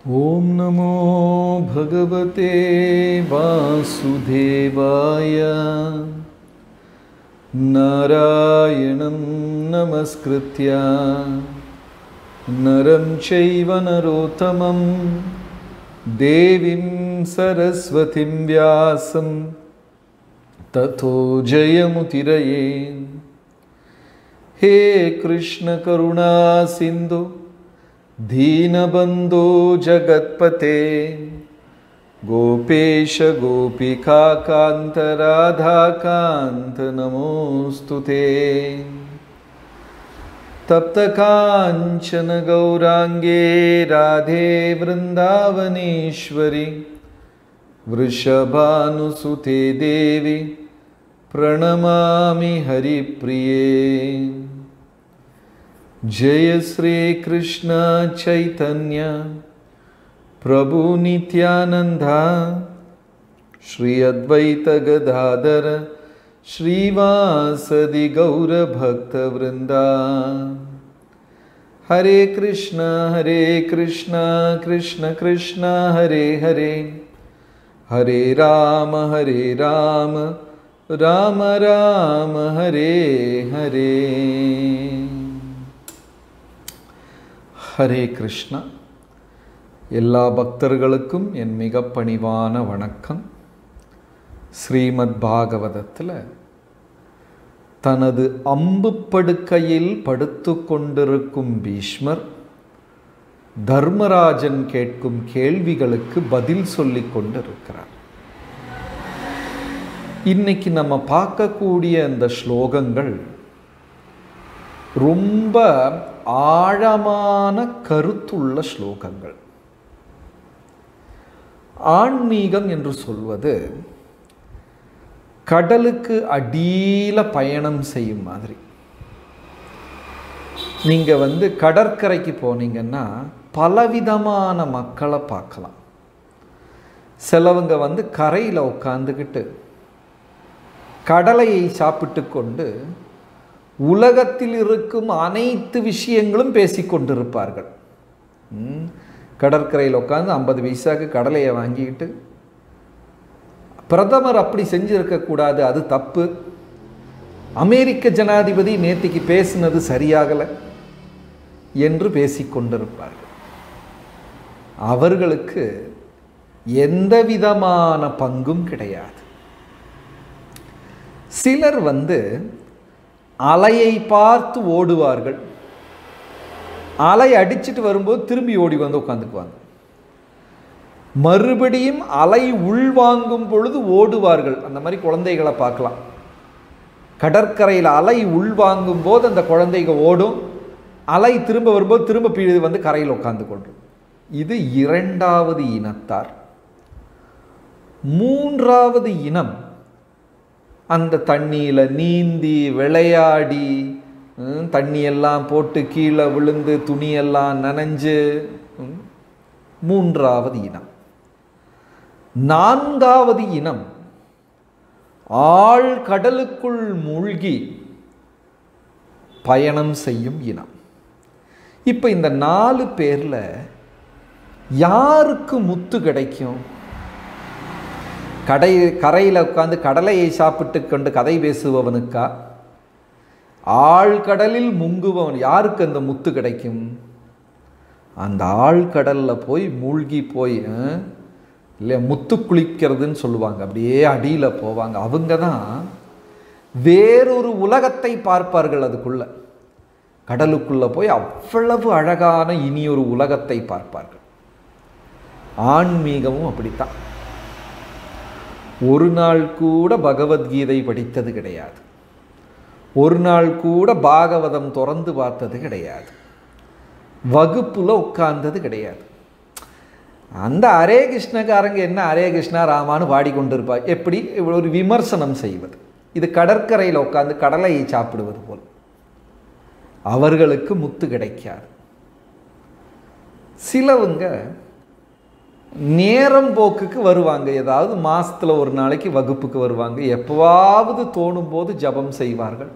ॐ नमो भगवते वासुदेवाय नारायणं नमस्कृत्य नरं चैव नरोत्तमं देवीं सरस्वतीं व्यासं ततो जयमुतिरये हे कृष्णकरुणा सिन्धु दीनबन्धो जगत्पते गोपेश गोपिकान्त नमोऽस्तु ते तप्तकाञ्चन गौराङ्गे राधे वृन्दावनेश्वरि वृषभानुसुते देवि प्रणमामि हरिप्रिये जय श्रीकृष्ण चैतन्य प्रभु नित्यानन्दा श्री अद्वैतगदाधर श्रीवासदि गौरभक्तवृन्दा हरे कृष्ण हरे कृष्ण कृष्ण कृष्ण हरे हरे हरे राम हरे राम राम राम हरे हरे ஹரே கிருஷ்ணா எல்லா பக்தர்களுக்கும் என் மிக பணிவான வணக்கம் ஸ்ரீமத் பாகவதத்தில் தனது அம்பு படுக்கையில் படுத்து கொண்டிருக்கும் பீஷ்மர் தர்மராஜன் கேட்கும் கேள்விகளுக்கு பதில் சொல்லி கொண்டிருக்கிறார் இன்னைக்கு நம்ம பார்க்கக்கூடிய இந்த ஸ்லோகங்கள் ரொம்ப ஆழமான கருத்துள்ள ஸ்லோகங்கள் ஆன்மீகம் என்று சொல்வது கடலுக்கு அடியில பயணம் செய்யும் மாதிரி நீங்க வந்து கடற்கரைக்கு போனீங்கன்னா பலவிதமான மக்களை பார்க்கலாம் சிலவங்க வந்து கரையில் உட்காந்துக்கிட்டு கடலையை சாப்பிட்டு கொண்டு உலகத்தில் இருக்கும் அனைத்து விஷயங்களும் பேசிக்கொண்டிருப்பார்கள் கடற்கரையில் உட்காந்து ஐம்பது பைசாக்கு கடலையை வாங்கிக்கிட்டு பிரதமர் அப்படி செஞ்சிருக்கக்கூடாது அது தப்பு அமெரிக்க ஜனாதிபதி நேத்திக்கு பேசினது சரியாகலை என்று பேசிக்கொண்டிருப்பார்கள் அவர்களுக்கு எந்த விதமான பங்கும் கிடையாது சிலர் வந்து அலையை பார்த்து ஓடுவார்கள் அலை அடிச்சுட்டு வரும்போது திரும்பி ஓடி வந்து உட்காந்துக்குவாங்க மறுபடியும் அலை உள்வாங்கும் பொழுது ஓடுவார்கள் அந்த மாதிரி குழந்தைகளை பார்க்கலாம் கடற்கரையில் அலை உள்வாங்கும் போது அந்த குழந்தைங்க ஓடும் அலை திரும்ப வரும்போது திரும்ப பீழ் வந்து கரையில் உட்காந்து கொள்ளும் இது இரண்டாவது இனத்தார் மூன்றாவது இனம் அந்த தண்ணியில் நீந்தி விளையாடி தண்ணியெல்லாம் போட்டு கீழே விழுந்து துணியெல்லாம் நனைஞ்சு மூன்றாவது இனம் நான்காவது இனம் ஆழ் கடலுக்குள் மூழ்கி பயணம் செய்யும் இனம் இப்போ இந்த நாலு பேரில் யாருக்கு முத்து கிடைக்கும் கடை கரையில் உட்காந்து கடலையை சாப்பிட்டு கொண்டு கதை பேசுபவனுக்கா ஆழ்கடலில் முங்குபவன் யாருக்கு அந்த முத்து கிடைக்கும் அந்த ஆழ்கடலில் போய் மூழ்கி போய் இல்லையா முத்து குளிக்கிறதுன்னு சொல்லுவாங்க அப்படியே அடியில் போவாங்க அவங்க தான் வேறொரு உலகத்தை பார்ப்பார்கள் அதுக்குள்ள கடலுக்குள்ளே போய் அவ்வளவு அழகான இனியொரு உலகத்தை பார்ப்பார்கள் ஆன்மீகமும் அப்படித்தான் ஒரு நாள் கூட பகவத்கீதை படித்தது கிடையாது ஒரு நாள் கூட பாகவதம் திறந்து பார்த்தது கிடையாது வகுப்புல உட்கார்ந்தது கிடையாது அந்த அரே கிருஷ்ணக்காரங்க என்ன அரே கிருஷ்ணா ராமான்னு பாடிக்கொண்டிருப்பா எப்படி ஒரு விமர்சனம் செய்வது இது கடற்கரையில் உட்காந்து கடலையை சாப்பிடுவது போல் அவர்களுக்கு முத்து கிடைக்காது சிலவங்க நேரம் போக்குக்கு வருவாங்க ஏதாவது மாசத்துல ஒரு நாளைக்கு வகுப்புக்கு வருவாங்க எப்பவாவது தோணும் போது ஜபம் செய்வார்கள்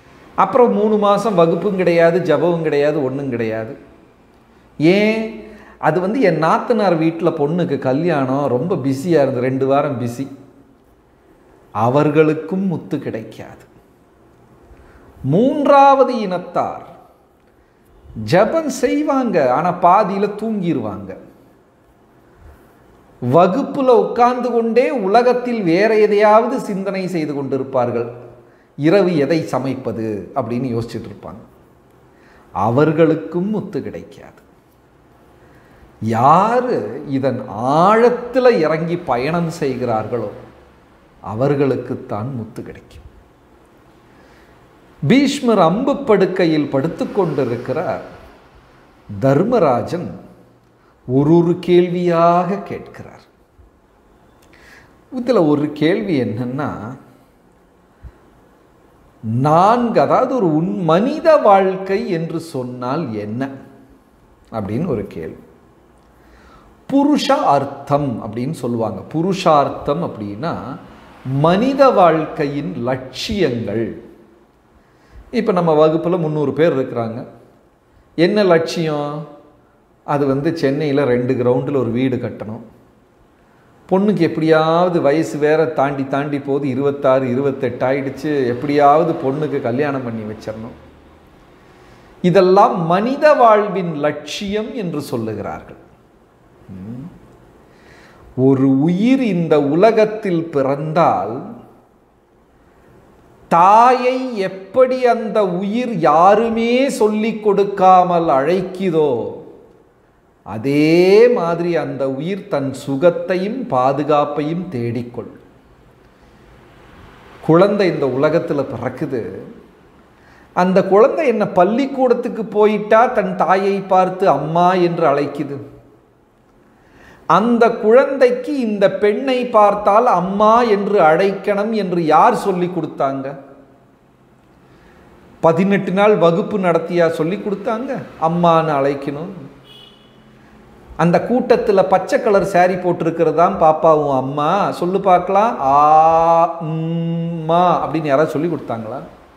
அப்புறம் மூணு மாதம் வகுப்பும் கிடையாது ஜபமும் கிடையாது ஒன்றும் கிடையாது ஏன் அது வந்து என் நாத்தனார் வீட்டில் பொண்ணுக்கு கல்யாணம் ரொம்ப பிஸியாக இருந்து ரெண்டு வாரம் பிஸி அவர்களுக்கும் முத்து கிடைக்காது மூன்றாவது இனத்தார் ஜபம் செய்வாங்க ஆனால் பாதியில் தூங்கிடுவாங்க வகுப்புல உட்கார்ந்து கொண்டே உலகத்தில் வேற எதையாவது சிந்தனை செய்து கொண்டிருப்பார்கள் இரவு எதை சமைப்பது அப்படின்னு யோசிச்சுட்டு இருப்பாங்க அவர்களுக்கும் முத்து கிடைக்காது யாரு இதன் ஆழத்தில் இறங்கி பயணம் செய்கிறார்களோ அவர்களுக்குத்தான் முத்து கிடைக்கும் பீஷ்மர் அம்பு படுக்கையில் படுத்துக்கொண்டிருக்கிறார் தர்மராஜன் ஒரு ஒரு கேள்வியாக கேட்கிறார் இதில் ஒரு கேள்வி என்னன்னா நான்கு அதாவது ஒரு உன் மனித வாழ்க்கை என்று சொன்னால் என்ன அப்படின்னு ஒரு கேள்வி புருஷ அர்த்தம் அப்படின்னு சொல்லுவாங்க புருஷார்த்தம் அப்படின்னா மனித வாழ்க்கையின் லட்சியங்கள் இப்போ நம்ம வகுப்பில் முந்நூறு பேர் இருக்கிறாங்க என்ன லட்சியம் அது வந்து சென்னையில் ரெண்டு கிரவுண்டில் ஒரு வீடு கட்டணும் பொண்ணுக்கு எப்படியாவது வயசு வேற தாண்டி தாண்டி போகுது இருபத்தாறு இருபத்தெட்டு ஆயிடுச்சு எப்படியாவது பொண்ணுக்கு கல்யாணம் பண்ணி வச்சிடணும் இதெல்லாம் மனித வாழ்வின் லட்சியம் என்று சொல்லுகிறார்கள் ம். ஒரு உயிர் இந்த உலகத்தில் பிறந்தால் தாயை எப்படி அந்த உயிர் யாருமே சொல்லிக் கொடுக்காமல் அழைக்குதோ அதே மாதிரி அந்த உயிர் தன் சுகத்தையும் பாதுகாப்பையும் தேடிக்கொள் குழந்தை இந்த உலகத்தில் பிறக்குது அந்த குழந்தை என்ன பள்ளிக்கூடத்துக்கு போயிட்டா தன் தாயை பார்த்து அம்மா என்று அழைக்குது அந்த குழந்தைக்கு இந்த பெண்ணை பார்த்தால் அம்மா என்று அழைக்கணும் என்று யார் சொல்லி கொடுத்தாங்க பதினெட்டு நாள் வகுப்பு நடத்தியா சொல்லி கொடுத்தாங்க அம்மான்னு அழைக்கணும் அந்த கூட்டத்தில் பச்சை கலர் saree போட்டிருக்கிறதாம் பாப்பாவும் அம்மா சொல்லு பார்க்கலாம் ஆ ம்மா அப்படின்னு யாராவது சொல்லி கொடுத்தாங்களா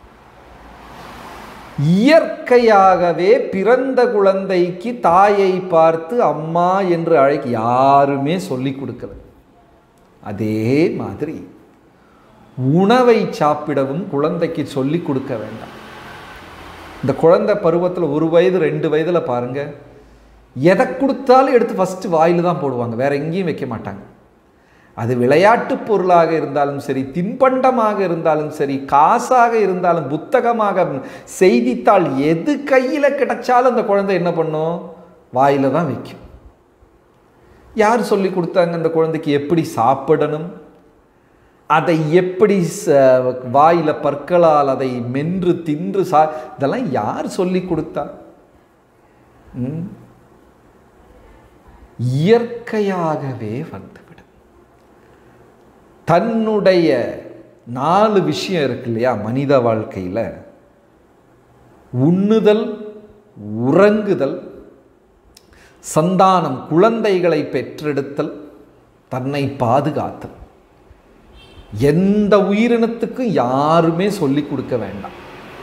இயற்கையாகவே பிறந்த குழந்தைக்கு தாயை பார்த்து அம்மா என்று அழைக்க யாருமே சொல்லி கொடுக்கல அதே மாதிரி உணவை சாப்பிடவும் குழந்தைக்கு சொல்லி கொடுக்க வேண்டாம் இந்த குழந்தை பருவத்தில் ஒரு வயது ரெண்டு வயதில் பாருங்க எதை கொடுத்தாலும் எடுத்து ஃபஸ்ட்டு வாயில் தான் போடுவாங்க வேற எங்கேயும் வைக்க மாட்டாங்க அது விளையாட்டு பொருளாக இருந்தாலும் சரி தின்பண்டமாக இருந்தாலும் சரி காசாக இருந்தாலும் புத்தகமாக செய்தித்தாள் எது கையில் கிடைச்சாலும் அந்த குழந்தை என்ன பண்ணும் வாயில தான் வைக்கும் யார் சொல்லி கொடுத்தாங்க அந்த குழந்தைக்கு எப்படி சாப்பிடணும் அதை எப்படி ச- வாயில பற்களால் அதை மென்று தின்று சா இதெல்லாம் யார் சொல்லி கொடுத்தா ம்? இயற்கையாகவே வந்துவிடும் தன்னுடைய நாலு விஷயம் இருக்கு இல்லையா மனித வாழ்க்கையில் உண்ணுதல் உறங்குதல் சந்தானம் குழந்தைகளை பெற்றெடுத்தல் தன்னை பாதுகாத்தல் எந்த உயிரினத்துக்கும் யாருமே சொல்லிக் கொடுக்க வேண்டாம்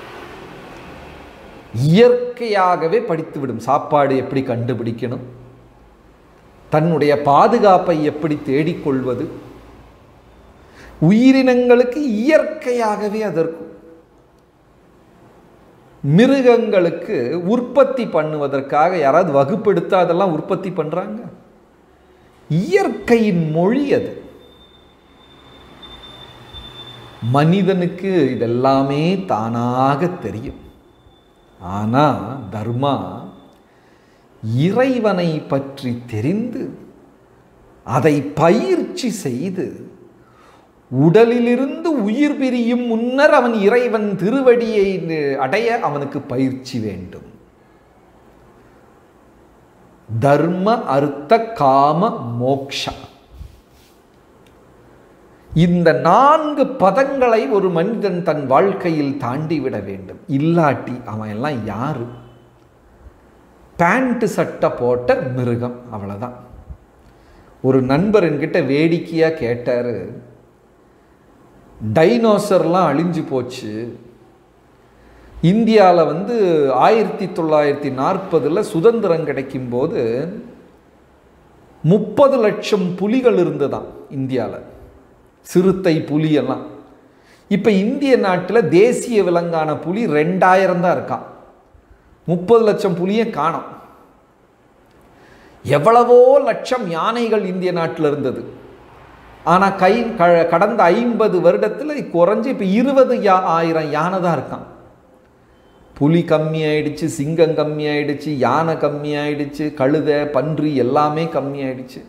இயற்கையாகவே படித்துவிடும் சாப்பாடு எப்படி கண்டுபிடிக்கணும் தன்னுடைய பாதுகாப்பை எப்படி தேடிக்கொள்வது உயிரினங்களுக்கு இயற்கையாகவே அதற்கு மிருகங்களுக்கு உற்பத்தி பண்ணுவதற்காக யாராவது வகுப்பெடுத்து அதெல்லாம் உற்பத்தி பண்றாங்க இயற்கையின் மொழி அது மனிதனுக்கு இதெல்லாமே தானாக தெரியும் ஆனா தர்மா இறைவனை பற்றி தெரிந்து அதை பயிற்சி செய்து உடலிலிருந்து உயிர் பிரியும் முன்னர் அவன் இறைவன் திருவடியை அடைய அவனுக்கு பயிற்சி வேண்டும் தர்ம அர்த்த காம மோக்ஷா இந்த நான்கு பதங்களை ஒரு மனிதன் தன் வாழ்க்கையில் தாண்டிவிட வேண்டும் இல்லாட்டி அவன் எல்லாம் யாரு பேண்ட் சட்டை போட்ட மிருகம் அவ்வளவுதான் ஒரு நண்பர் என்கிட்ட வேடிக்கையாக கேட்டார் டைனோசர்லாம் அழிஞ்சு போச்சு இந்தியாவில் வந்து ஆயிரத்தி தொள்ளாயிரத்தி நாற்பதில் சுதந்திரம் கிடைக்கும்போது முப்பது லட்சம் புலிகள் இருந்ததாம் இந்தியாவில் சிறுத்தை புலி எல்லாம் இப்போ இந்திய நாட்டில் தேசிய விலங்கான புலி ரெண்டாயிரம் தான் இருக்கான் முப்பது லட்சம் புலியை காணோம் எவ்வளவோ லட்சம் யானைகள் இந்திய நாட்டில் இருந்தது ஆனால் கை க கடந்த ஐம்பது வருடத்தில் குறைஞ்சி இப்போ இருபது யா ஆயிரம் யானை தான் இருக்கான் புலி கம்மியாயிடுச்சு சிங்கம் கம்மியாயிடுச்சு யானை கம்மியாயிடுச்சு கழுதை பன்றி எல்லாமே கம்மியாயிடுச்சு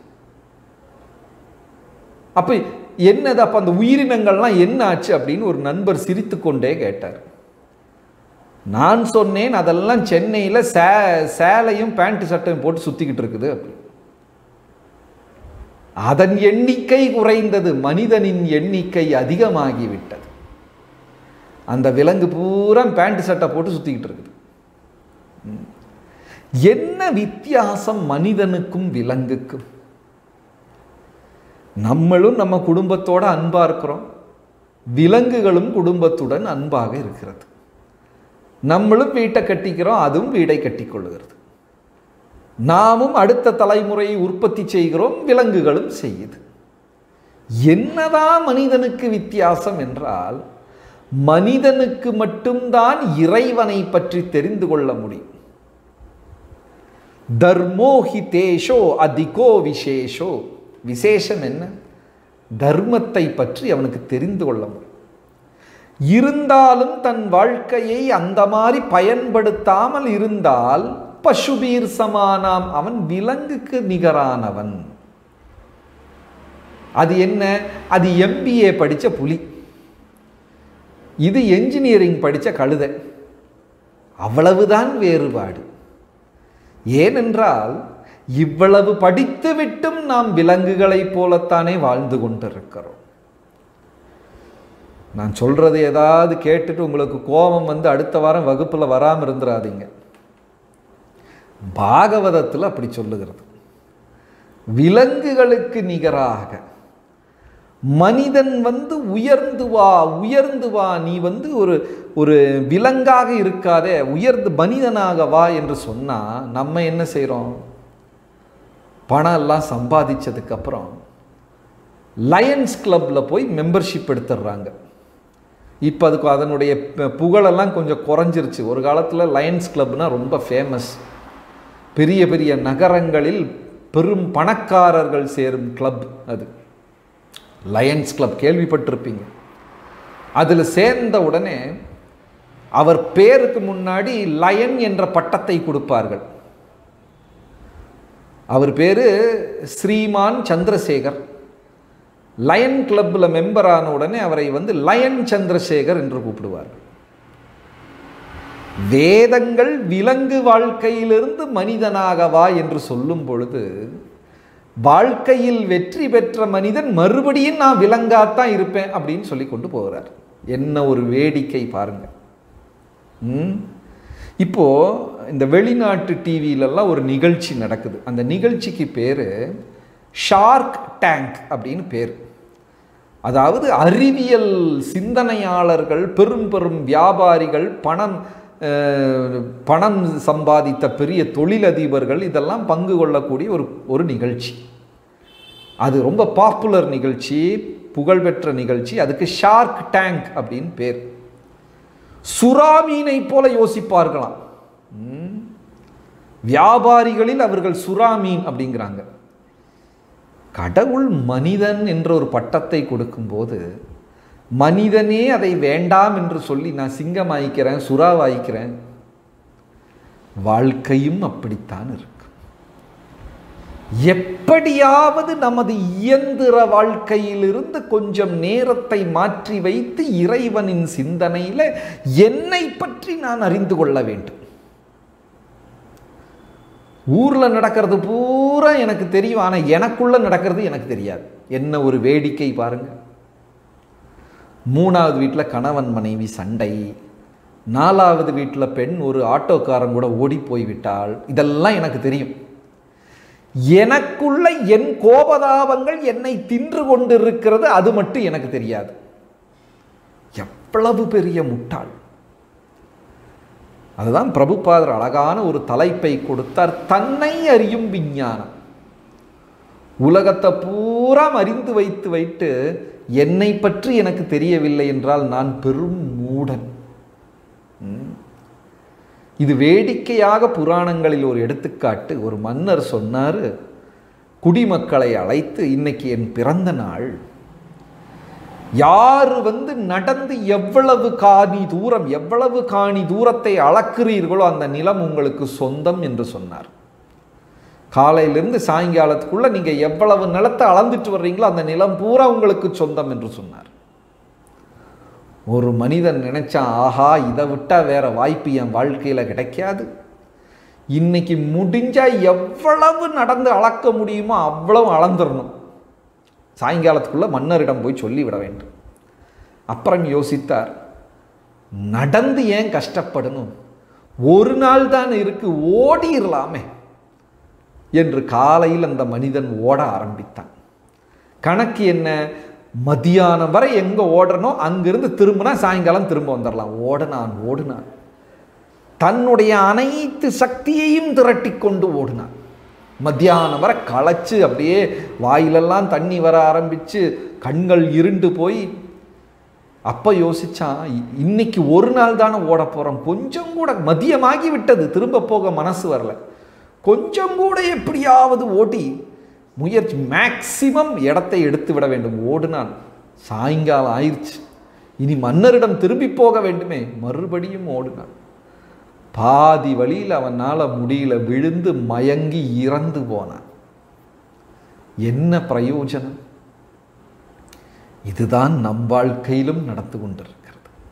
அப்போ என்னது அப்போ அந்த உயிரினங்கள்லாம் என்ன ஆச்சு அப்படின்னு ஒரு நண்பர் சிரித்து கொண்டே கேட்டார் நான் சொன்னேன் அதெல்லாம் சென்னையில் சே சேலையும் பேண்ட் சட்டையும் போட்டு சுற்றிக்கிட்டு இருக்குது அப்படி அதன் எண்ணிக்கை குறைந்தது மனிதனின் எண்ணிக்கை அதிகமாகிவிட்டது அந்த விலங்கு பூரா பேண்ட் சட்டை போட்டு சுற்றிக்கிட்டு இருக்குது என்ன வித்தியாசம் மனிதனுக்கும் விலங்குக்கும் நம்மளும் நம்ம குடும்பத்தோட அன்பா இருக்கிறோம் விலங்குகளும் குடும்பத்துடன் அன்பாக இருக்கிறது நம்மளும் வீட்டை கட்டிக்கிறோம் அதுவும் வீடை கட்டிக்கொள்ளுகிறது நாமும் அடுத்த தலைமுறையை உற்பத்தி செய்கிறோம் விலங்குகளும் செய்யுது என்னதான் மனிதனுக்கு வித்தியாசம் என்றால் மனிதனுக்கு மட்டும்தான் இறைவனை பற்றி தெரிந்து கொள்ள முடியும் தர்மோஹிதேஷோ அதிகோ விசேஷோ விசேஷம் என்ன தர்மத்தை பற்றி அவனுக்கு தெரிந்து கொள்ள முடியும் இருந்தாலும் தன் வாழ்க்கையை அந்த மாதிரி பயன்படுத்தாமல் இருந்தால் பசுபீர் சமானாம் அவன் விலங்குக்கு நிகரானவன் அது என்ன அது எம்பிஏ படித்த புலி இது என்ஜினியரிங் படித்த கழுதை அவ்வளவுதான் வேறுபாடு ஏனென்றால் இவ்வளவு படித்து விட்டும் நாம் விலங்குகளைப் போலத்தானே வாழ்ந்து கொண்டிருக்கிறோம் நான் சொல்றது ஏதாவது கேட்டுட்டு உங்களுக்கு கோபம் வந்து அடுத்த வாரம் வகுப்பில் வராமல் இருந்துடாதீங்க பாகவதத்தில் அப்படி சொல்லுகிறது விலங்குகளுக்கு நிகராக மனிதன் வந்து உயர்ந்து வா உயர்ந்து வா நீ வந்து ஒரு ஒரு விலங்காக இருக்காதே உயர்ந்து மனிதனாக வா என்று சொன்னால் நம்ம என்ன செய்கிறோம் பணம் எல்லாம் சம்பாதிச்சதுக்கப்புறம் லயன்ஸ் கிளப்பில் போய் மெம்பர்ஷிப் எடுத்துடுறாங்க இப்போ அதுக்கு அதனுடைய ப- புகழெல்லாம் கொஞ்சம் குறைஞ்சிருச்சு ஒரு காலத்தில் லயன்ஸ் கிளப்னா ரொம்ப ஃபேமஸ் பெரிய பெரிய நகரங்களில் பெரும் பணக்காரர்கள் சேரும் கிளப் அது லயன்ஸ் கிளப் கேள்விப்பட்டிருப்பீங்க அதில் சேர்ந்த உடனே அவர் பேருக்கு முன்னாடி லயன் என்ற பட்டத்தை கொடுப்பார்கள் அவர் பேர் ஸ்ரீமான் சந்திரசேகர் லயன் கிளப்பில் மெம்பர் ஆன உடனே அவரை வந்து லயன் சந்திரசேகர் என்று கூப்பிடுவார் வேதங்கள் விலங்கு வாழ்க்கையிலிருந்து மனிதனாக வா என்று சொல்லும் பொழுது வாழ்க்கையில் வெற்றி பெற்ற மனிதன் மறுபடியும் நான் விலங்காத்தான் இருப்பேன் அப்படின்னு சொல்லி கொண்டு போகிறார் என்ன ஒரு வேடிக்கை பாருங்க ம்? இப்போ இந்த வெளிநாட்டு டிவியிலலாம் ஒரு நிகழ்ச்சி நடக்குது அந்த நிகழ்ச்சிக்கு பேர் ஷார்க் டேங்க் அப்படின்னு பேர் அதாவது அறிவியல் சிந்தனையாளர்கள் பெரும் பெரும் வியாபாரிகள் பணம் அஹ், பணம் சம்பாதித்த பெரிய தொழிலதிபர்கள் இதெல்லாம் பங்கு கொள்ளக்கூடிய ஒரு ஒரு நிகழ்ச்சி அது ரொம்ப பாப்புலர் நிகழ்ச்சி புகழ்பெற்ற நிகழ்ச்சி அதுக்கு ஷார்க் டேங்க் அப்படின்னு பேர் சுறா மீனை போல யோசிப்பார்களாம் ம். வியாபாரிகளில் அவர்கள் சுறா மீன் அப்படிங்கிறாங்க கடவுள் மனிதன் என்ற ஒரு பட்டத்தை கொடுக்கும்போது மனிதனே அதை வேண்டாம் என்று சொல்லி நான் சிங்கம் ஆயிக்கிறேன் சுறா ஆயிக்கிறேன் வாழ்க்கையும் அப்படித்தான் இருக்கு எப்படியாவது நமது இயந்திர வாழ்க்கையிலிருந்து கொஞ்சம் நேரத்தை மாற்றி வைத்து இறைவனின் சிந்தனையில என்னை பற்றி நான் அறிந்து கொள்ள வேண்டும் ஊர்ல நடக்கிறது பூரா எனக்கு தெரியும் ஆனா எனக்குள்ள நடக்கிறது எனக்கு தெரியாது என்ன ஒரு வேடிக்கை பாருங்க மூணாவது வீட்டில் கணவன் மனைவி சண்டை நாலாவது வீட்டில் பெண் ஒரு ஆட்டோக்காரன் கூட ஓடி போய்விட்டால் இதெல்லாம் எனக்கு தெரியும் எனக்குள்ள என் கோபதாபங்கள் என்னை தின்று கொண்டிருக்கிறது அது மட்டும் எனக்கு தெரியாது எவ்வளவு பெரிய முட்டாள் அதுதான் பிரபுபாதர் அழகான ஒரு தலைப்பை கொடுத்தார் தன்னை அறியும் விஞ்ஞானம் உலகத்தை பூரா அறிந்து வைத்து வைத்து என்னை பற்றி எனக்கு தெரியவில்லை என்றால் நான் பெரும் மூடன் ம். இது வேடிக்கையாக புராணங்களில் ஒரு எடுத்துக்காட்டு ஒரு மன்னர் சொன்னார் குடிமக்களை அழைத்து இன்னைக்கு என் பிறந்த நாள் யார் வந்து நடந்து எவ்வளவு காணி தூரம் எவ்வளவு காணி தூரத்தை அளக்கிறீர்களோ அந்த நிலம் உங்களுக்கு சொந்தம் என்று சொன்னார் காலையிலிருந்து சாயங்காலத்துக்குள்ள நீங்க எவ்வளவு நிலத்தை அளந்துட்டு வர்றீங்களோ அந்த நிலம் பூரா உங்களுக்கு சொந்தம் என்று சொன்னார் ஒரு மனிதன் நினைச்சான் ஆஹா இதை விட்டா வேற வாய்ப்பு என் வாழ்க்கையில கிடைக்காது இன்னைக்கு முடிஞ்சா எவ்வளவு நடந்து அளக்க முடியுமோ அவ்வளவு அளந்துடணும் சாயங்காலத்துக்குள்ள மன்னரிடம் போய் சொல்லிவிட வேண்டும் அப்புறம் யோசித்தார் நடந்து ஏன் கஷ்டப்படணும் ஒரு நாள் தான் இருக்கு ஓடிடலாமே என்று காலையில் அந்த மனிதன் ஓட ஆரம்பித்தான் கணக்கு என்ன மதியானம் வரை எங்கே ஓடணும் அங்கிருந்து திரும்பினா சாயங்காலம் திரும்ப வந்துடலாம் ஓடனான் ஓடினான் தன்னுடைய அனைத்து சக்தியையும் திரட்டி கொண்டு ஓடினான் மத்தியானம் வரை களைச்சு அப்படியே வாயிலெல்லாம் தண்ணி வர ஆரம்பிச்சு கண்கள் இருண்டு போய் அப்போ யோசிச்சான் இ- இன்னைக்கு ஒரு நாள் தானே ஓட போகிறோம் கொஞ்சம் கூட மதியமாகி விட்டது திரும்ப போக மனசு வரல கொஞ்சம் கூட எப்படியாவது ஓட்டி முயற்சி மேக்சிமம் இடத்தை எடுத்து விட வேண்டும் ஓடினான் சாயங்காலம் ஆயிடுச்சு இனி மன்னரிடம் திரும்பி போக வேண்டுமே மறுபடியும் ஓடினான் பாதி வழியில் அவனால் முடியல விழுந்து மயங்கி இறந்து போனான் என்ன பிரயோஜனம் இதுதான் நம் வாழ்க்கையிலும் நடந்து கொண்டிருக்கிறது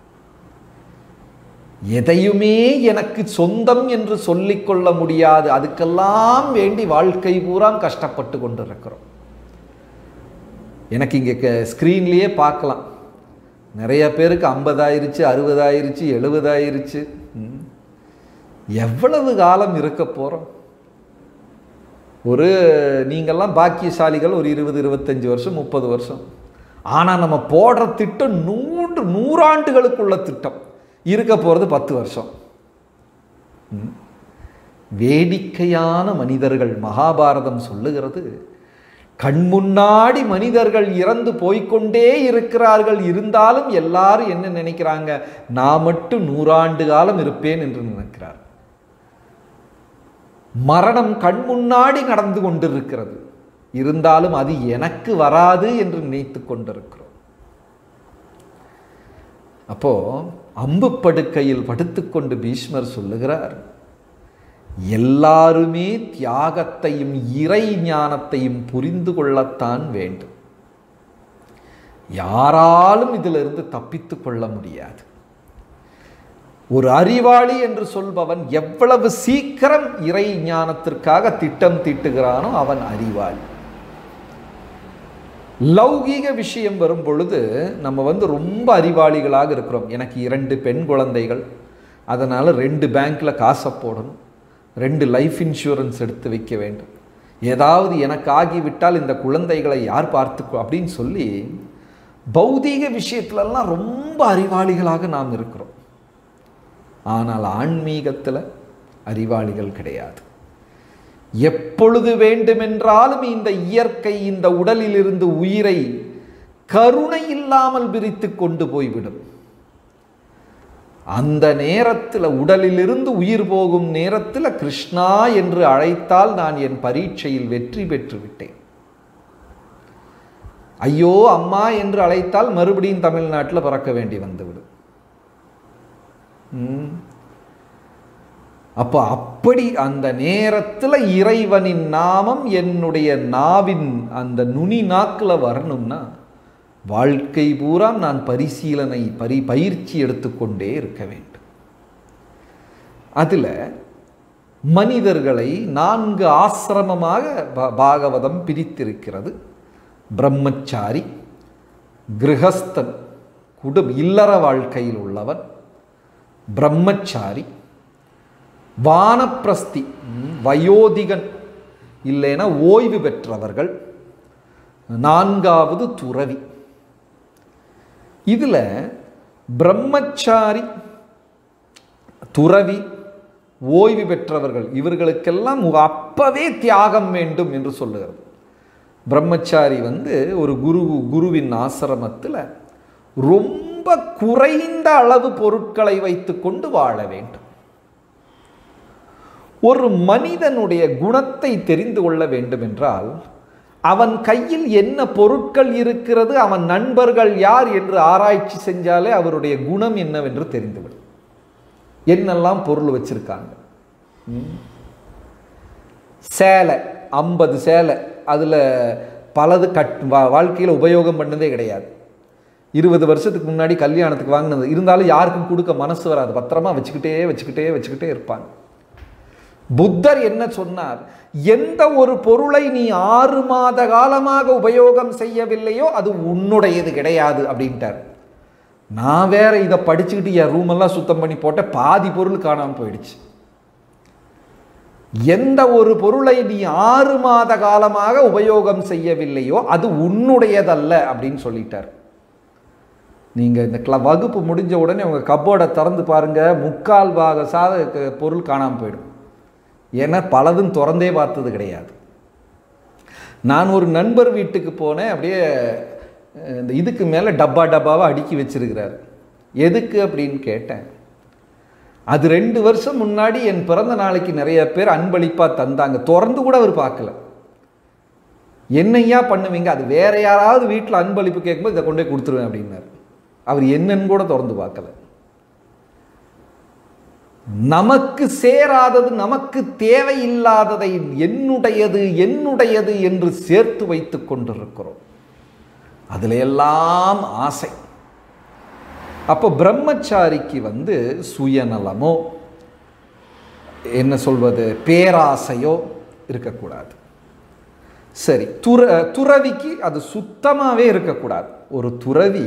எதையுமே எனக்கு சொந்தம் என்று சொல்லிக்கொள்ள முடியாது அதுக்கெல்லாம் வேண்டி வாழ்க்கை பூரா கஷ்டப்பட்டு கொண்டிருக்கிறோம் எனக்கு இங்கே ஸ்க்ரீன்லேயே பார்க்கலாம் நிறைய பேருக்கு ஐம்பதாயிருச்சு அறுபதாயிருச்சு எழுபதாயிருச்சு ம். எவ்வளவு காலம் இருக்க போகிறோம் ஒரு நீங்கள்லாம் பாக்கியசாலிகள் ஒரு இருபது இருபத்தஞ்சி வருஷம் முப்பது வருஷம் ஆனால் நம்ம போடுற திட்டம் நூறு நூறாண்டுகளுக்குள்ள திட்டம் இருக்க போகிறது பத்து வருஷம் ம். வேடிக்கையான மனிதர்கள் மகாபாரதம் சொல்லுகிறது கண்முன்னாடி மனிதர்கள் இறந்து போய்க்கொண்டே இருக்கிறார்கள் இருந்தாலும் எல்லாரும் என்ன நினைக்கிறாங்க நான் மட்டும் நூறாண்டு காலம் இருப்பேன் என்று நினைக்கிறார் மரணம் கண்முன்னாடி நடந்து கொண்டிருக்கிறது இருந்தாலும் அது எனக்கு வராது என்று நினைத்து கொண்டிருக்கிறோம் அப்போ அம்பு படுக்கையில் படுத்துக்கொண்டு பீஷ்மர் சொல்லுகிறார் எல்லாருமே தியாகத்தையும் இறை ஞானத்தையும் புரிந்து கொள்ளத்தான் வேண்டும் யாராலும் இதிலிருந்து தப்பித்து கொள்ள முடியாது ஒரு அறிவாளி என்று சொல்பவன் எவ்வளவு சீக்கிரம் இறை ஞானத்திற்காக திட்டம் தீட்டுகிறானோ அவன் அறிவாளி லௌகீக விஷயம் வரும் பொழுது நம்ம வந்து ரொம்ப அறிவாளிகளாக இருக்கிறோம் எனக்கு இரண்டு பெண் குழந்தைகள் அதனால் ரெண்டு பேங்க்கில் காசை போடணும் ரெண்டு லைஃப் இன்சூரன்ஸ் எடுத்து வைக்க வேண்டும் ஏதாவது எனக்கு ஆகிவிட்டால் இந்த குழந்தைகளை யார் பார்த்துக்கோ அப்படின்னு சொல்லி பௌதீக விஷயத்துலலாம் ரொம்ப அறிவாளிகளாக நாம் இருக்கிறோம் ஆனால் ஆன்மீகத்தில் அறிவாளிகள் கிடையாது எப்பொழுது வேண்டுமென்றாலும் இந்த இயற்கை இந்த உடலிலிருந்து உயிரை கருணை இல்லாமல் பிரித்து கொண்டு போய்விடும் அந்த நேரத்தில் உடலிலிருந்து உயிர் போகும் நேரத்தில் கிருஷ்ணா என்று அழைத்தால் நான் என் பரீட்சையில் வெற்றி பெற்று விட்டேன் ஐயோ அம்மா என்று அழைத்தால் மறுபடியும் தமிழ்நாட்டில் பிறக்க வேண்டி வந்துவிடும் ம். அப்போ அப்படி அந்த நேரத்தில் இறைவனின் நாமம் என்னுடைய நாவின் அந்த நுனி நாக்கில் வரணும்னா வாழ்க்கை பூரா நான் பரிசீலனை பரி பயிற்சி எடுத்துக்கொண்டே இருக்க வேண்டும் அதில் மனிதர்களை நான்கு ஆசிரமமாக பா- பாகவதம் பிரித்திருக்கிறது பிரம்மச்சாரி கிரகஸ்தன் குடும் இல்லற வாழ்க்கையில் உள்ளவன் பிரம்மச்சாரி வானப்பிரஸ்தி ம், வயோதிகன் இல்லைன்னா ஓய்வு பெற்றவர்கள் நான்காவது துறவி இதில் பிரம்மச்சாரி துறவி ஓய்வு பெற்றவர்கள் இவர்களுக்கெல்லாம் அப்பவே தியாகம் வேண்டும் என்று சொல்லுகிறது பிரம்மச்சாரி வந்து ஒரு குரு குருவின் ஆசிரமத்தில் ரொம்ப குறைந்த அளவு பொருட்களை வைத்துக்கொண்டு வாழ வேண்டும் ஒரு மனிதனுடைய குணத்தை தெரிந்து கொள்ள வேண்டும் என்றால் அவன் கையில் என்ன பொருட்கள் இருக்கிறது அவன் நண்பர்கள் யார் என்று ஆராய்ச்சி செஞ்சாலே அவருடைய குணம் என்னவென்று தெரிந்துவிடும் என்னெல்லாம் பொருள் வச்சிருக்காங்க ம். சேலை ஐம்பது சேலை அதில் பலது கட் வா- வாழ்க்கையில் உபயோகம் பண்ணதே கிடையாது இருபது வருஷத்துக்கு முன்னாடி கல்யாணத்துக்கு வாங்கினது இருந்தாலும் யாருக்கும் கொடுக்க மனசு வராது பத்திரமா வச்சுக்கிட்டே வச்சுக்கிட்டே வச்சுக்கிட்டே இருப்பாங்க புத்தர் என்ன சொன்னார் எந்த ஒரு பொருளை நீ ஆறு மாத காலமாக உபயோகம் செய்யவில்லையோ அது உன்னுடையது கிடையாது அப்படின்ட்டார் நான் வேற இதை படிச்சுக்கிட்டு என் ரூம் எல்லாம் சுத்தம் பண்ணி போட்ட பாதி பொருள் காணாமல் போயிடுச்சு எந்த ஒரு பொருளை நீ ஆறு மாத காலமாக உபயோகம் செய்யவில்லையோ அது உன்னுடையதல்ல அப்படின்னு சொல்லிட்டார் நீங்கள் இந்த கிள வகுப்பு முடிஞ்ச உடனே உங்கள் கப்போர்டை திறந்து பாருங்க முக்கால் பாக சாத க- பொருள் காணாமல் போயிடும் ஏன்னா பலதும் திறந்தே பார்த்தது கிடையாது நான் ஒரு நண்பர் வீட்டுக்கு போனேன் அப்படியே அஹ், இந்த இதுக்கு மேலே டப்பா டப்பாவை அடுக்கி வச்சிருக்கிறார் எதுக்கு அப்படின்னு கேட்டேன் அது ரெண்டு வருஷம் முன்னாடி என் பிறந்த நாளைக்கு நிறைய பேர் அன்பளிப்பாக தந்தாங்க திறந்து கூட அவர் பார்க்கல என்னையா பண்ணுவீங்க அது வேற யாராவது வீட்டில் அன்பளிப்பு கேட்கும்போது இதை கொண்டு போய் கொடுத்துருவேன் அப்படின்னாரு அவர் என்னன்னு கூட திறந்து பார்க்கல நமக்கு சேராதது நமக்கு தேவையில்லாததை என்னுடையது என்னுடையது என்று சேர்த்து வைத்துக் கொண்டிருக்கிறோம் அதுல எல்லாம் ஆசை அப்போ பிரம்மச்சாரிக்கு வந்து சுயநலமோ என்ன சொல்வது பேராசையோ இருக்கக்கூடாது சரி துற துறவிக்கு அது சுத்தமாகவே இருக்கக்கூடாது ஒரு துறவி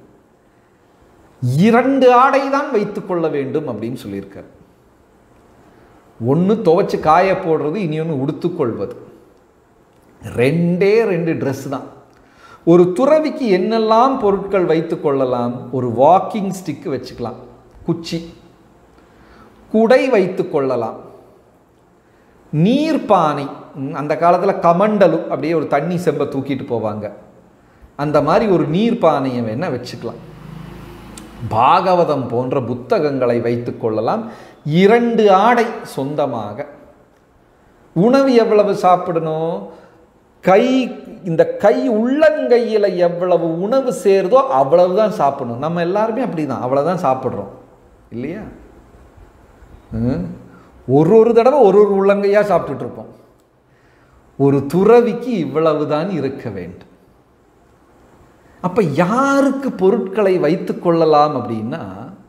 இரண்டு ஆடை தான் வைத்துக்கொள்ள வேண்டும் அப்படின்னு சொல்லியிருக்கார் ஒன்று துவைச்சு காய போடுறது இனி ஒன்று உடுத்துக்கொள்வது ரெண்டே ரெண்டு Dress தான் ஒரு துறவிக்கு என்னெல்லாம் பொருட்கள் வைத்துக் கொள்ளலாம் ஒரு வாக்கிங் ஸ்டிக் வச்சுக்கலாம் குச்சி குடை வைத்துக் கொள்ளலாம் நீர்ப்பானை ம், அந்த காலத்தில் கமண்டலு அப்படியே ஒரு தண்ணி செம்பை தூக்கிட்டு போவாங்க அந்த மாதிரி ஒரு நீர்ப்பானையை வேணால் வச்சுக்கலாம் பாகவதம் போன்ற புத்தகங்களை வைத்துக் கொள்ளலாம் இரண்டு ஆடை சொந்தமாக உணவு எவ்வளவு சாப்பிடணும் கை இந்த கை உள்ளங்கையில் எவ்வளவு உணவு சேருதோ அவ்வளவு தான் சாப்பிடணும் நம்ம எல்லாருமே அப்படிதான் அவ்வளவுதான் சாப்பிட்றோம் இல்லையா ம்? ஒரு ஒரு தடவை ஒரு ஒரு உள்ளங்கையா சாப்பிட்டுட்டு இருப்போம் ஒரு துறவிக்கு இவ்வளவுதான் இருக்க வேண்டும் அப்ப யாருக்கு பொருட்களை வைத்துக் கொள்ளலாம் அப்படின்னா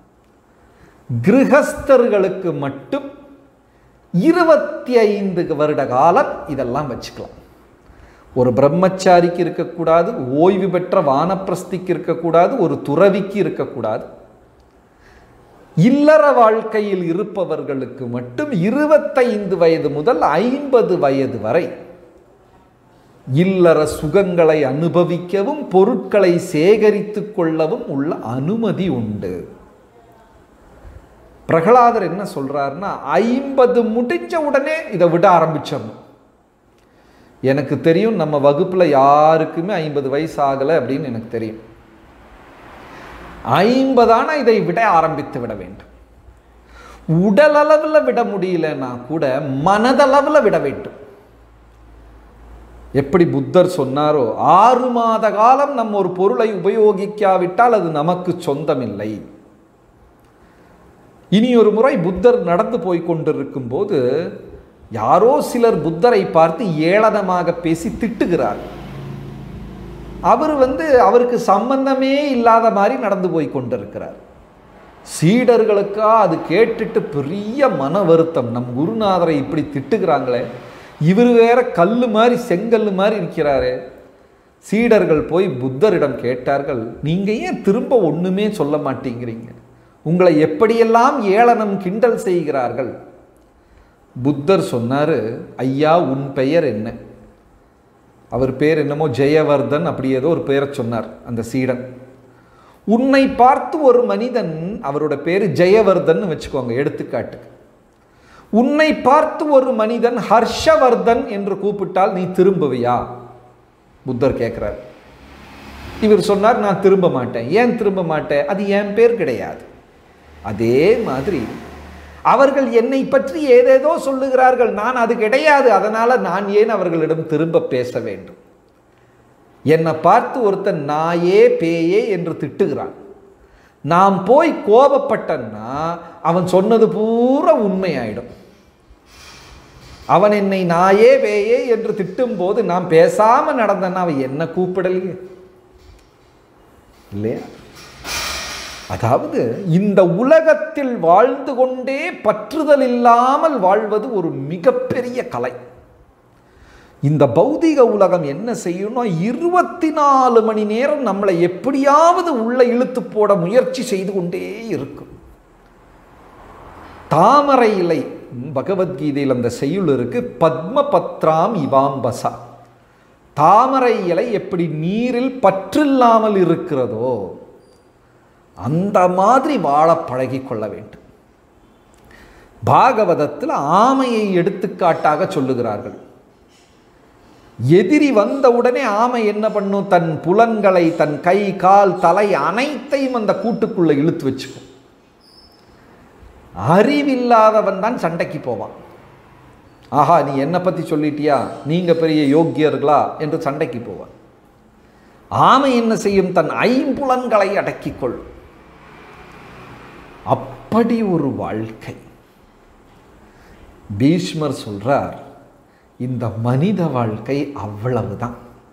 கிரகஸ்தர்களுக்கு மட்டும் இருபத்தி ஐந்து வருட காலம் இதெல்லாம் வச்சுக்கலாம் ஒரு பிரம்மச்சாரிக்கு இருக்கக்கூடாது ஓய்வு பெற்ற வானப்பிரஸ்திக்கு இருக்கக்கூடாது ஒரு துறவிக்கு இருக்கக்கூடாது இல்லற வாழ்க்கையில் இருப்பவர்களுக்கு மட்டும் இருபத்தைந்து வயது முதல் ஐம்பது வயது வரை இல்லற சுகங்களை அனுபவிக்கவும் பொருட்களை சேகரித்துக் கொள்ளவும் உள்ள அனுமதி உண்டு பிரகலாதர் என்ன சொல்றாருன்னா ஐம்பது முடிஞ்ச உடனே இதை விட ஆரம்பிச்சோம் எனக்கு தெரியும் நம்ம வகுப்புல யாருக்குமே ஐம்பது வயசு ஆகலை அப்படின்னு எனக்கு தெரியும் ஐம்பதான இதை விட ஆரம்பித்து விட வேண்டும் உடலளவில் விட முடியலன்னா கூட மனதளவில் விட வேண்டும் எப்படி புத்தர் சொன்னாரோ ஆறு மாத காலம் நம்ம ஒரு பொருளை உபயோகிக்காவிட்டால் அது நமக்கு சொந்தமில்லை இனி ஒரு முறை புத்தர் நடந்து போய் கொண்டிருக்கும் போது யாரோ சிலர் புத்தரை பார்த்து ஏளனமாக பேசி திட்டுகிறார் அவர் வந்து அவருக்கு சம்பந்தமே இல்லாத மாதிரி நடந்து போய் கொண்டிருக்கிறார் சீடர்களுக்கா அது கேட்டுட்டு பெரிய மன வருத்தம் நம் குருநாதரை இப்படி திட்டுகிறாங்களே இவர் வேற கல்லு மாதிரி செங்கல்லு மாதிரி இருக்கிறாரே சீடர்கள் போய் புத்தரிடம் கேட்டார்கள் நீங்க ஏன் திரும்ப ஒண்ணுமே சொல்ல மாட்டேங்கிறீங்க உங்களை எப்படியெல்லாம் ஏளனம் கிண்டல் செய்கிறார்கள் புத்தர் சொன்னாரு ஐயா உன் பெயர் என்ன அவர் பேர் என்னமோ ஜெயவர்தன் அப்படி ஏதோ ஒரு பெயரை சொன்னார் அந்த சீடன் உன்னை பார்த்து ஒரு மனிதன் அவரோட பேர் ஜெயவர்தன் வச்சுக்கோங்க எடுத்துக்காட்டுக்கு உன்னை பார்த்து ஒரு மனிதன் ஹர்ஷவர்தன் என்று கூப்பிட்டால் நீ திரும்புவியா புத்தர் கேட்குறார் இவர் சொன்னார் நான் திரும்ப மாட்டேன் ஏன் திரும்ப மாட்டேன் அது என் பேர் கிடையாது அதே மாதிரி அவர்கள் என்னை பற்றி ஏதேதோ சொல்லுகிறார்கள் நான் அது கிடையாது அதனால் நான் ஏன் அவர்களிடம் திரும்ப பேச வேண்டும் என்னை பார்த்து ஒருத்தன் நாயே பேயே என்று திட்டுகிறான் நாம் போய் கோபப்பட்டன்னா அவன் சொன்னது பூரா உண்மையாயிடும் அவன் என்னை நாயே பேயே என்று திட்டும் போது நான் பேசாம நடந்தேன்னா அவன் என்ன கூப்பிடலையே இல்லையா அதாவது இந்த உலகத்தில் வாழ்ந்து கொண்டே பற்றுதல் இல்லாமல் வாழ்வது ஒரு மிகப்பெரிய கலை இந்த பௌதிக உலகம் என்ன செய்யணும்னா இருபத்தி நாலு மணி நேரம் நம்மளை எப்படியாவது உள்ள இழுத்து போட முயற்சி செய்து கொண்டே இருக்கும் தாமரை இலை ம், பகவத்கீதையில் அந்த செய்யுள் இருக்கு பத்ம பத்ராம் இவாம்பசா தாமரை இலை எப்படி நீரில் பற்றில்லாமல் இருக்கிறதோ அந்த மாதிரி வாழ பழகி கொள்ள வேண்டும் பாகவதத்தில் ஆமையை எடுத்துக்காட்டாக சொல்லுகிறார்கள் எதிரி வந்தவுடனே ஆமை என்ன பண்ணும் தன் புலன்களை தன் கை கால் தலை அனைத்தையும் அந்த கூட்டுக்குள்ள இழுத்து வச்சுக்கும் அறிவில்லாதவன் தான் சண்டைக்கு போவான் ஆஹா நீ என்னை பற்றி சொல்லிட்டியா நீங்க பெரிய யோக்கியர்களா என்று சண்டைக்கு போவான் ஆமை என்ன செய்யும் தன் ஐம்புலன்களை அடக்கிக் கொள்ளும் அப்படி ஒரு வாழ்க்கை பீஷ்மர் சொல்றார் இந்த மனித வாழ்க்கை அவ்வளவுதான்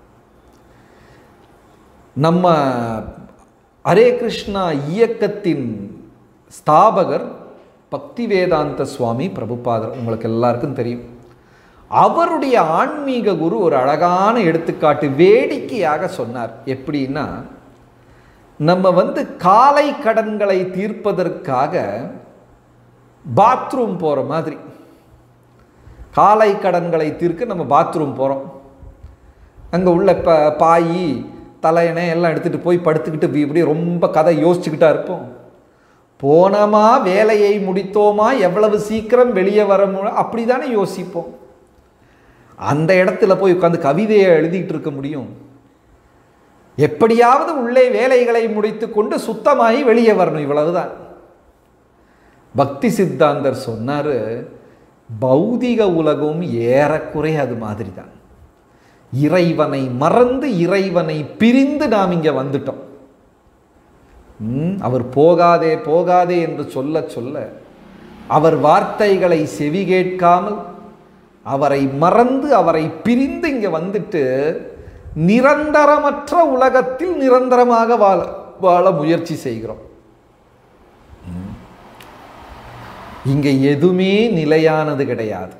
நம்ம ஹரே கிருஷ்ணா இயக்கத்தின் ஸ்தாபகர் பக்தி வேதாந்த சுவாமி பிரபுபாதர் உங்களுக்கு எல்லாருக்கும் தெரியும் அவருடைய ஆன்மீக குரு ஒரு அழகான எடுத்துக்காட்டு வேடிக்கையாக சொன்னார் எப்படின்னா நம்ம வந்து காலை கடன்களை தீர்ப்பதற்காக பாத்ரூம் போகிற மாதிரி காலை கடன்களை தீர்க்க நம்ம பாத்ரூம் போகிறோம் அங்கே உள்ள இப்போ பாய் தலையணை எல்லாம் எடுத்துகிட்டு போய் படுத்துக்கிட்டு இப்படி இப்படி ரொம்ப கதை யோசிச்சுக்கிட்டா இருப்போம் போனோமா வேலையை முடித்தோமா எவ்வளவு சீக்கிரம் வெளியே வர மு அப்படி தானே யோசிப்போம் அந்த இடத்துல போய் உட்காந்து கவிதையை எழுதிட்டு இருக்க முடியும் எப்படியாவது உள்ளே வேலைகளை முடித்து கொண்டு சுத்தமாகி வெளியே வரணும் இவ்வளவுதான் பக்தி சித்தாந்தர் சொன்னார் பௌதிக உலகம் ஏறக்குறைய அது மாதிரி தான் இறைவனை மறந்து இறைவனை பிரிந்து நாம் இங்கே வந்துட்டோம் ம், அவர் போகாதே போகாதே என்று சொல்ல சொல்ல அவர் வார்த்தைகளை செவி கேட்காமல் அவரை மறந்து அவரை பிரிந்து இங்கே வந்துட்டு நிரந்தரமற்ற உலகத்தில் நிரந்தரமாக வாழ வாழ முயற்சி செய்கிறோம் ம். இங்கே எதுவுமே நிலையானது கிடையாது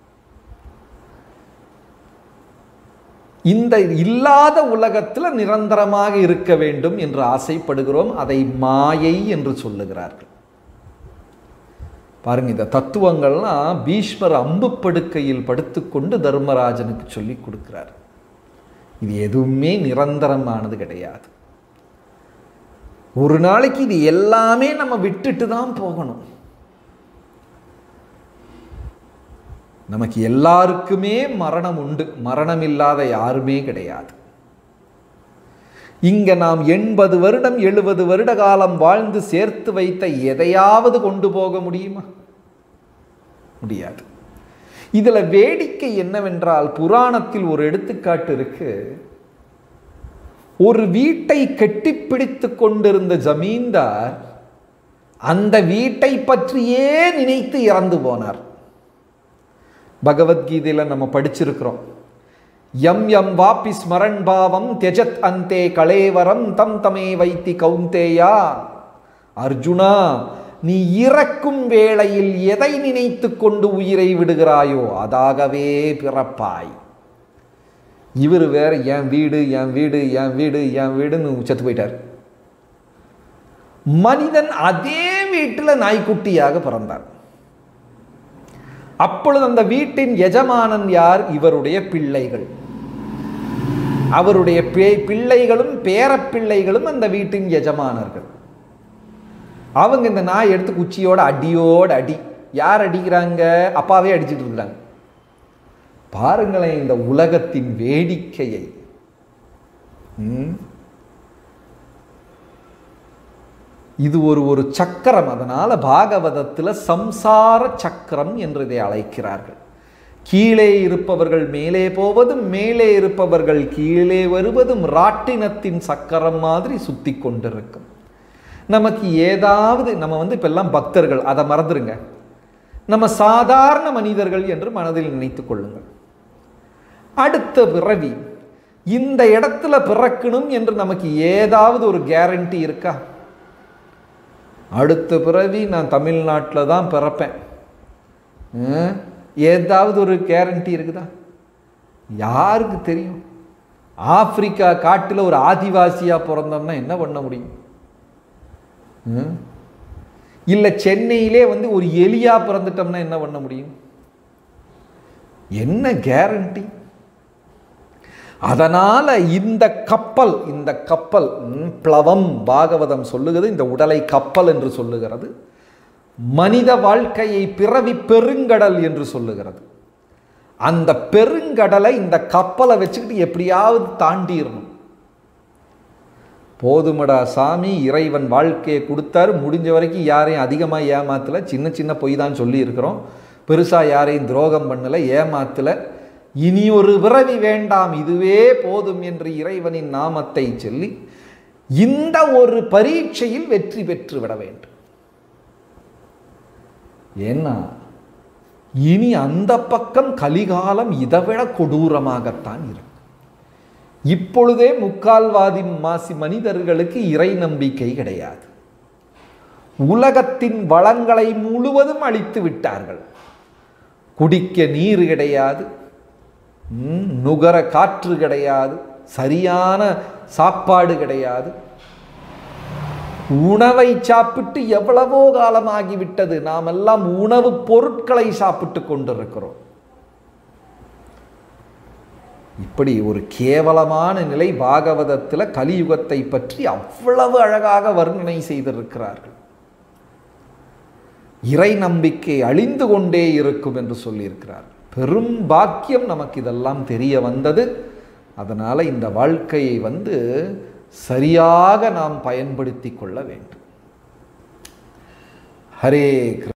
இந்த இல்லாத உலகத்தில் நிரந்தரமாக இருக்க வேண்டும் என்று ஆசைப்படுகிறோம் அதை மாயை என்று சொல்லுகிறார்கள் பாருங்க இந்த தத்துவங்கள்லாம் பீஷ்மர் அம்பு படுக்கையில் படுத்துக்கொண்டு தர்மராஜனுக்கு சொல்லி கொடுக்கிறார் இது எதுவுமே நிரந்தரமானது கிடையாது ஒரு நாளைக்கு இது எல்லாமே நம்ம விட்டுட்டு தான் போகணும் நமக்கு எல்லாருக்குமே மரணம் உண்டு மரணம் இல்லாத யாருமே கிடையாது இங்க நாம் எண்பது வருடம் எழுபது வருட காலம் வாழ்ந்து சேர்த்து வைத்த எதையாவது கொண்டு போக முடியுமா முடியாது இதுல வேடிக்கை என்னவென்றால் புராணத்தில் ஒரு எடுத்துக்காட்டு இருக்கு ஒரு வீட்டை கெட்டிப்பிடித்து கொண்டிருந்த ஜமீன்தார் அந்த வீட்டை பற்றியே நினைத்து இறந்து போனார் பகவத்கீதையில் நம்ம படிச்சிருக்கிறோம் யம் யம் வாப்பி ஸ்மரன் பாவம் தியஜத் அந்தே கலேவரம் தம் தமே வைத்தி கௌந்தேயா அர்ஜுனா நீ இறக்கும் வேளையில் எதை நினைத்து கொண்டு உயிரை விடுகிறாயோ அதாகவே பிறப்பாய் இவர் வேற என் வீடு என் வீடு என் வீடு என் வீடுன்னு செத்து போயிட்டார் மனிதன் அதே வீட்டில் நாய்க்குட்டியாக பிறந்தார் அப்பொழுது அந்த வீட்டின் எஜமானன் யார் இவருடைய பிள்ளைகள் அவருடைய பே- பிள்ளைகளும் பேரப்பிள்ளைகளும் அந்த வீட்டின் எஜமானர்கள் அவங்க இந்த நாய் எடுத்து குச்சியோட அடியோட அடி யார் அடிக்கிறாங்க அப்பாவே அடிச்சிட்டு இருக்கிறாங்க பாருங்களேன் இந்த உலகத்தின் வேடிக்கையை ம்? இது ஒரு ஒரு சக்கரம் அதனால பாகவதத்தில் சம்சார சக்கரம் என்று இதை அழைக்கிறார்கள் கீழே இருப்பவர்கள் மேலே போவதும் மேலே இருப்பவர்கள் கீழே வருவதும் ராட்டினத்தின் சக்கரம் மாதிரி சுத்தி கொண்டிருக்கும் நமக்கு ஏதாவது நம்ம வந்து இப்பெல்லாம் பக்தர்கள் அதை மறந்துருங்க நம்ம சாதாரண மனிதர்கள் என்று மனதில் நினைத்துக் கொள்ளுங்கள் அடுத்த பிறவி இந்த இடத்துல பிறக்கணும் என்று நமக்கு ஏதாவது ஒரு கேரண்டி இருக்கா அடுத்த பிறவி நான் தமிழ்நாட்டில் தான் பிறப்பேன் ம்? ஏதாவது ஒரு கேரண்டி இருக்குதா யாருக்கு தெரியும் ஆப்பிரிக்கா காட்டில் ஒரு ஆதிவாசியாக பிறந்தோம்னா என்ன பண்ண முடியும் ம்? இல்லை சென்னையிலே வந்து ஒரு எலியா பிறந்துட்டோம்னா என்ன பண்ண முடியும் என்ன கேரண்டி அதனால இந்த கப்பல் இந்த கப்பல் ம், பிளவம் பாகவதம் சொல்லுகிறது இந்த உடலை கப்பல் என்று சொல்லுகிறது மனித வாழ்க்கையை பிறவி பெருங்கடல் என்று சொல்லுகிறது அந்த பெருங்கடலை இந்த கப்பலை வச்சுக்கிட்டு எப்படியாவது தாண்டிடணும் போதுமடா சாமி இறைவன் வாழ்க்கையை கொடுத்தாரு முடிஞ்ச வரைக்கும் யாரையும் அதிகமாக ஏமாத்தல சின்ன சின்ன பொய் தான் சொல்லி இருக்கிறோம் பெருசாக யாரையும் துரோகம் பண்ணல ஏமாத்தல இனி ஒரு பிறவி வேண்டாம் இதுவே போதும் என்று இறைவனின் நாமத்தை சொல்லி இந்த ஒரு பரீட்சையில் வெற்றி பெற்று விட வேண்டும் ஏன்னா இனி அந்த பக்கம் கலிகாலம் இதைவிட கொடூரமாகத்தான் இருக்கும் இப்பொழுதே முக்கால்வாதி மாசி மனிதர்களுக்கு இறை நம்பிக்கை கிடையாது உலகத்தின் வளங்களை முழுவதும் அழித்து விட்டார்கள் குடிக்க நீர் கிடையாது ம், நுகர காற்று கிடையாது சரியான சாப்பாடு கிடையாது உணவை சாப்பிட்டு எவ்வளவோ காலமாகிவிட்டது நாம் எல்லாம் உணவுப் பொருட்களை சாப்பிட்டு கொண்டிருக்கிறோம் இப்படி ஒரு கேவலமான நிலை பாகவதத்தில் கலியுகத்தை பற்றி அவ்வளவு அழகாக வர்ணனை செய்திருக்கிறார்கள் இறை நம்பிக்கை அழிந்து கொண்டே இருக்கும் என்று சொல்லியிருக்கிறார் பெரும் பாக்கியம் நமக்கு இதெல்லாம் தெரிய வந்தது அதனால் இந்த வாழ்க்கையை வந்து சரியாக நாம் பயன்படுத்தி கொள்ள வேண்டும் ஹரே கிருஷ்ண